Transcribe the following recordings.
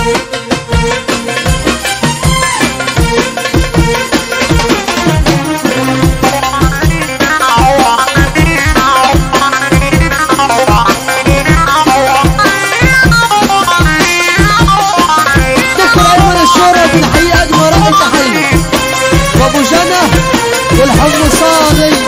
دكتور ايمن الشورى بالحقيقه اجمل رأي تحيه وابو جنى والحمص صادي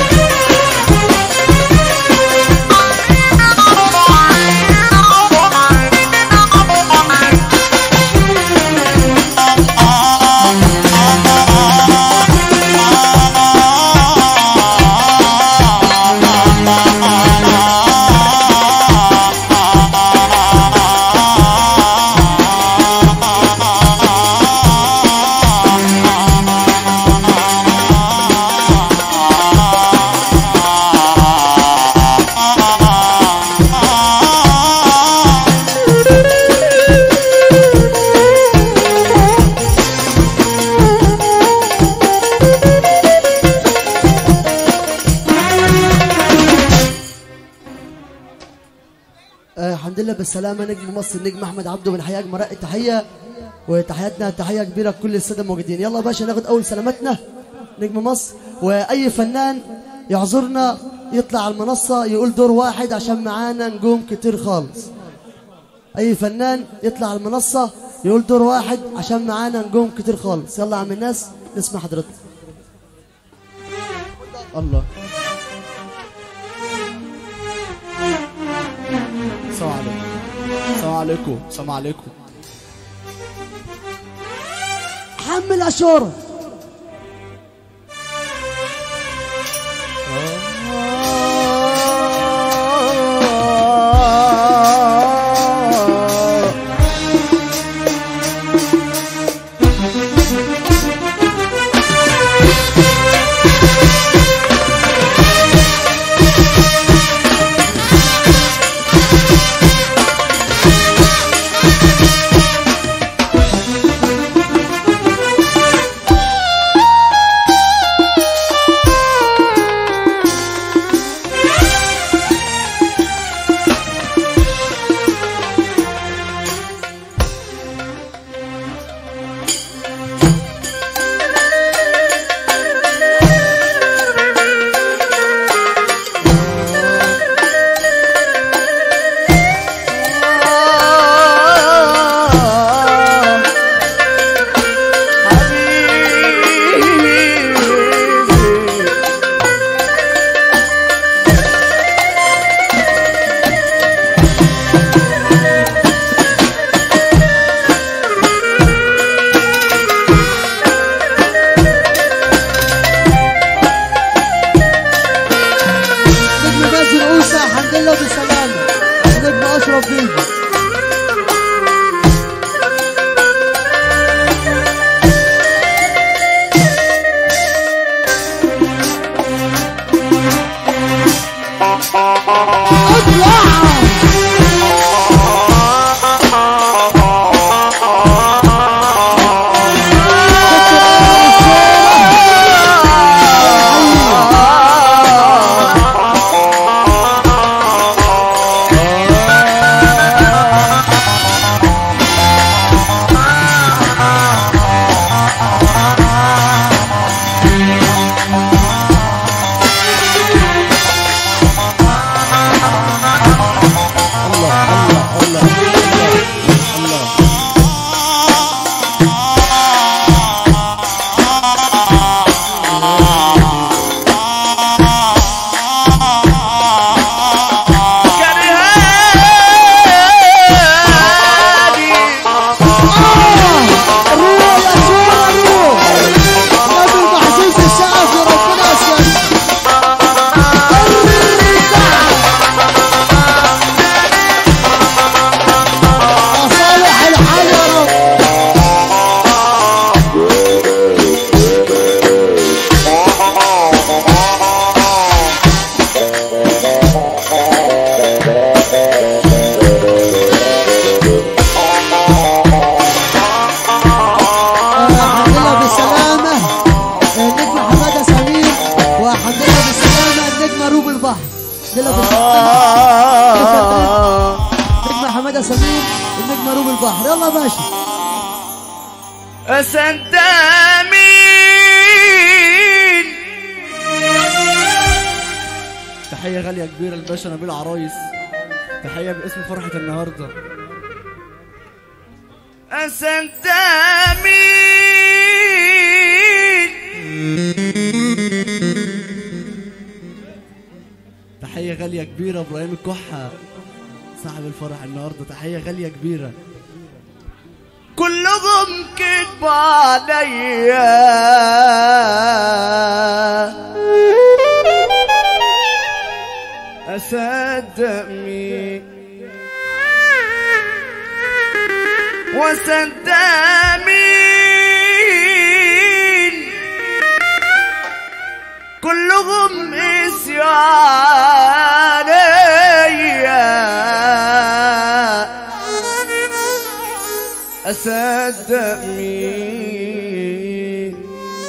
آه الحمد لله بالسلامة نجم مصر نجم أحمد عبده من حياة أجمل رأي تحية وتحياتنا تحية كبيرة لكل السادة الموجودين يلا يا باشا ناخد أول سلامتنا نجم مصر وأي فنان يعذرنا يطلع على المنصة يقول دور واحد عشان معانا نجوم كتير خالص أي فنان يطلع على المنصة يقول دور واحد عشان معانا نجوم كتير خالص يلا يا عم الناس نسمع حضرتك الله السلام عليكم السلام عليكم السلام عليكم حمل أشورة البحر يلا يا باشا أسندامين تحية غالية كبيرة لباشا نبيل عرايس تحية باسم فرحة النهاردة أسندامين تحية غالية كبيرة إبراهيم الكحة صاحب الفرح النهاردة تحية غالية كبيرة كلهم كذب عليا أصدق مين وصدق مين كلهم قسيوا عليا أصدق مين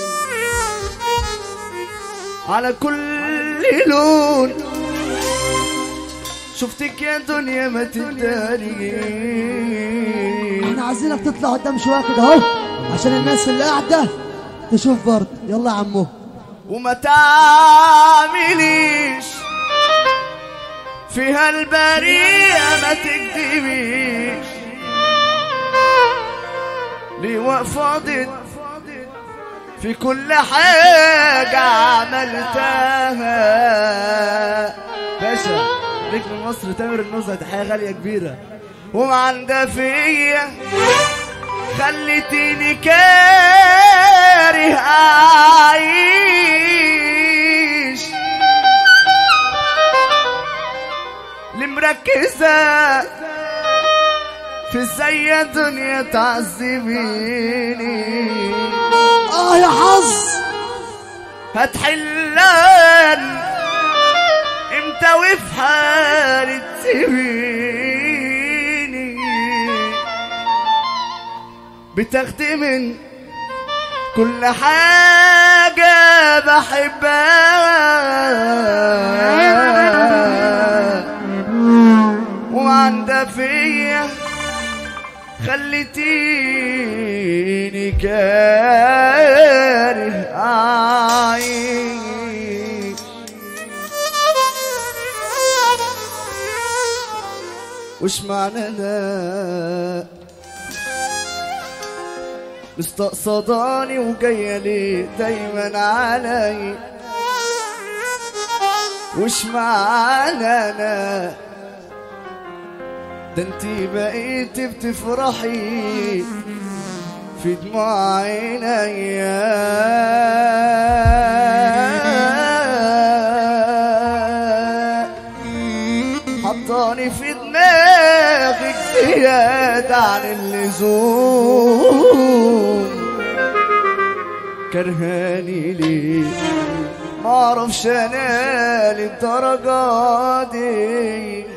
على كل لون شفتك يا دنيا ما تداري احنا عايزينك تطلع قدام شويه كده اهو عشان الناس اللي قاعده تشوف برضه يلا يا عمو وما تعمليش فيها البريئة ما تكذبيش ليه واقفة ضد في كل حاجة عملتها باشا نجم مصر تامر النزهة تحية غالية كبيرة وما عندها فيا خليتيني كاره أعيش اللي مركزة في ازاي الدنيا تعذبيني اه يا حظ هتحلان امتى وفي حالي تسيبيني بتاخدي من كل حاجة بحبها وعندها فيا خليتيني كاره أعيش وش معنى انا مستقصداني وجاية ليه دايما علي وش معنى انا ده انتي بقيت بتفرحي في دموع عينيا حطاني في دماغك زيادة عن اللزوم كرهاني ليه معرفش انا للدرجة دي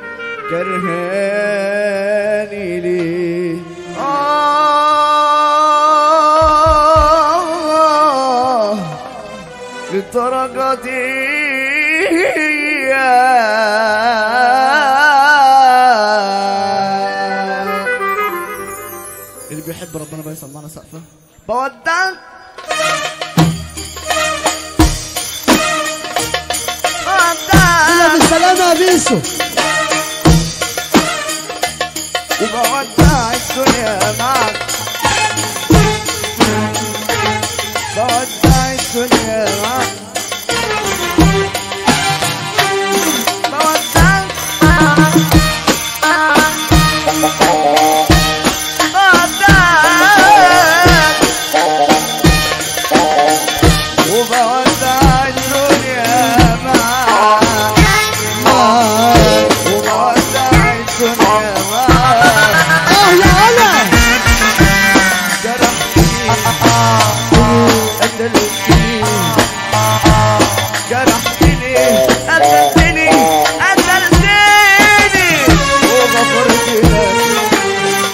كرهاني ليه آه للدرجة دي اللي بيحب ربنا بقى يسمعنا سقفة بودعك يلا بودعك بالسلامه يا بيسو وبودع الدنيا معك بودع الدنيا معك بودع بودع وبودع الدنيا معك وبودع الدنيا معك اه يا هلا جرحتني قتلتني جرحتني قتلتني قتلتني وغفرت لك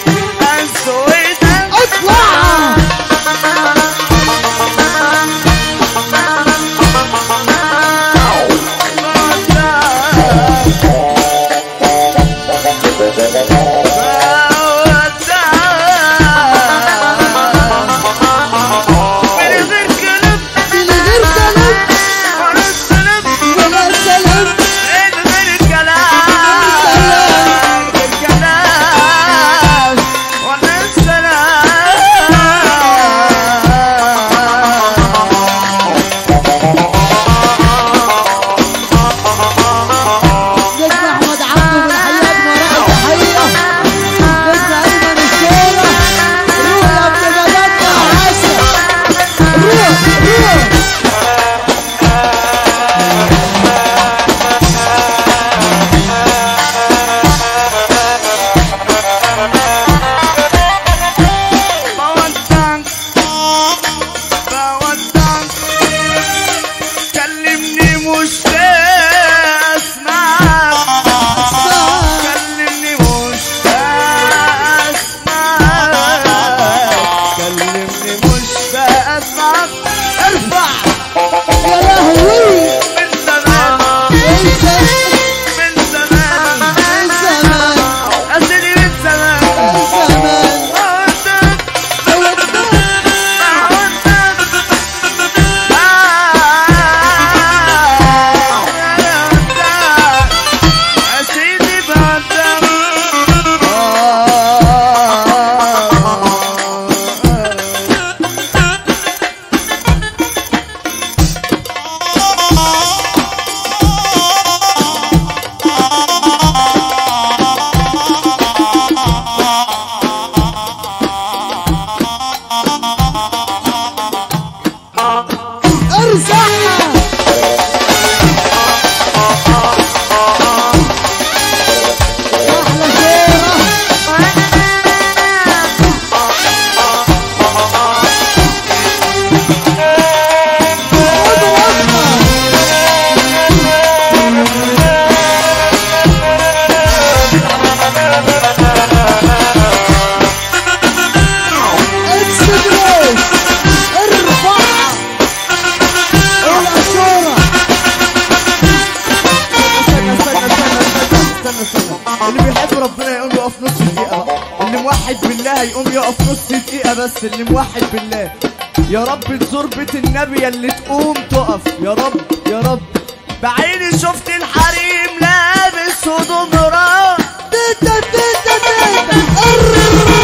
كلها يقوم يقف نص دقيقة بس اللي موحد بالله يا رب تزور بيت النبي اللي تقوم تقف يا رب يا رب بعيني شفت الحريم لابس هدوم راح تيتا تيتا تيتا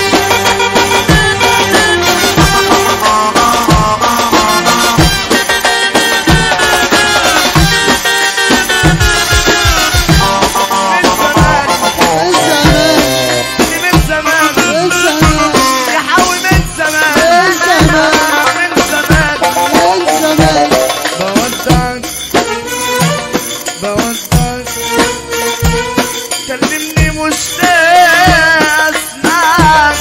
من زمان الزمان من زمان الزمان يا حاوي من زمان الزمان من زمان الزمان بودعك بودعك كلمني مشتاق اسمعك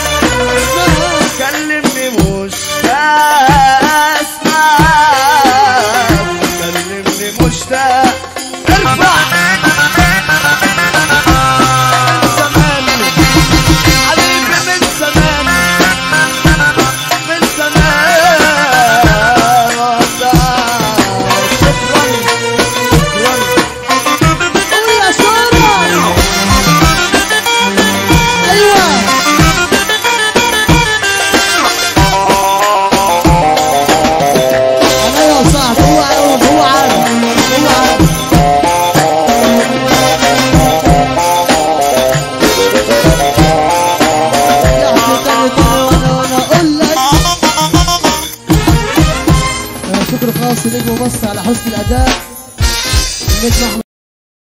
كلمني مشتاق اسمعك كلمني مشتاق ارفع من زمان حبيبي من زمان من زمان ودعك شكرا شكرا قول يا سارة ايوه انا يا صاحبي هو عارف هو عارف هو عارف يحكي تاني تاني وانا وانا اقول لك آه، شكر خاص لنجم مصر على حسن الاداء النجم احمد